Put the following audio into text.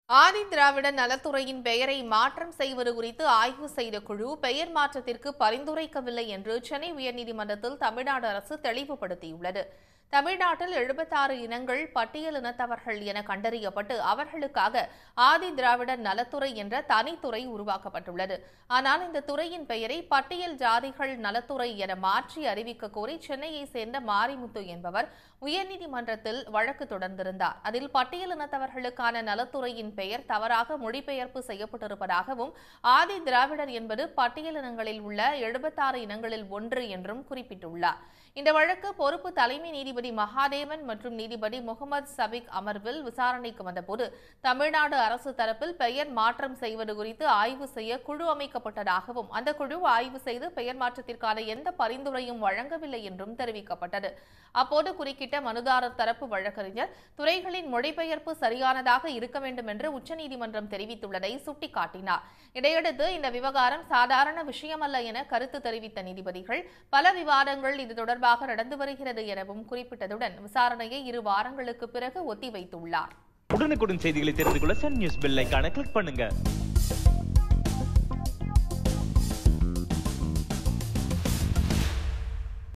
ஆதி திராவிட நலத்துறையின் பெயரை மாற்றம் செய்வது குறித்து ஆய்வு செய்த குழு பெயர் மாற்றத்திற்கு பரிந்துரைக்கவில்லை என்று சென்னை உயர்நீதிமன்றத்தில் தமிழ்நாடு அரசு தெளிவுபடுத்தியுள்ளது தமிழ்நாட்டில் எழுபத்தாறு இனங்கள் பட்டியல் இனத்தவர்கள் என கண்டறியப்பட்டு அவர்களுக்காக ஆதி திராவிடர் நலத்துறை என்ற தனித்துறை உருவாக்கப்பட்டுள்ளது ஆனால் இந்த துறையின் பெயரை பட்டியல் ஜாதிகள் நலத்துறை என மாற்றி அறிவிக்க கோரி சென்னையை சேர்ந்த மாரிமுத்து என்பவர் உயர்நீதிமன்றத்தில் வழக்கு தொடர்ந்திருந்தார் அதில் பட்டியல் இனத்தவர்களுக்கான நலத்துறையின் பெயர் தவறாக மொழிபெயர்ப்பு செய்யப்பட்டிருப்பதாகவும் ஆதி திராவிடர் என்பது பட்டியல் இனங்களில் உள்ள எழுபத்தாறு இனங்களில் ஒன்று என்றும் குறிப்பிட்டுள்ளார் இந்த வழக்கு பொறுப்பு தலைமை நீதிபதி மகாதேவன் மற்றும் நீதிபதி முகமது சபிக் அமர்வில் விசாரணைக்கு வந்தபோது தமிழ்நாடு அரசு தரப்பில் பெயர் மாற்றம் செய்வது குறித்து ஆய்வு செய்ய குழு அமைக்கப்பட்டதாகவும் அந்த குழு ஆய்வு செய்து பெயர் மாற்றத்திற்கான எந்த பரிந்துரையும் வழங்கவில்லை என்றும் தெரிவிக்கப்பட்டது அப்போது குறுக்கிட்ட மனுதாரர் தரப்பு வழக்கறிஞர் துறைகளின் மொழிபெயர்ப்பு சரியானதாக இருக்க வேண்டும் என்று உச்சநீதிமன்றம் தெரிவித்துள்ளதை சுட்டிக்காட்டினார் இதையடுத்து இந்த விவகாரம் சாதாரண விஷயமல்ல என கருத்து தெரிவித்த நீதிபதிகள் பல விவாதங்கள் இது தொடர்பாக நடந்து வருகிறது எனவும் குறிப்பிட்டதுடன் விசாரணையை இரு வாரங்களுக்கு பிறகு ஒத்திவைத்துள்ளார் உடனுக்குடன் செய்திகளை தெரிந்து கொள்ள சன் நியூஸ் பெல் ஐகானை கிளிக் பண்ணுங்க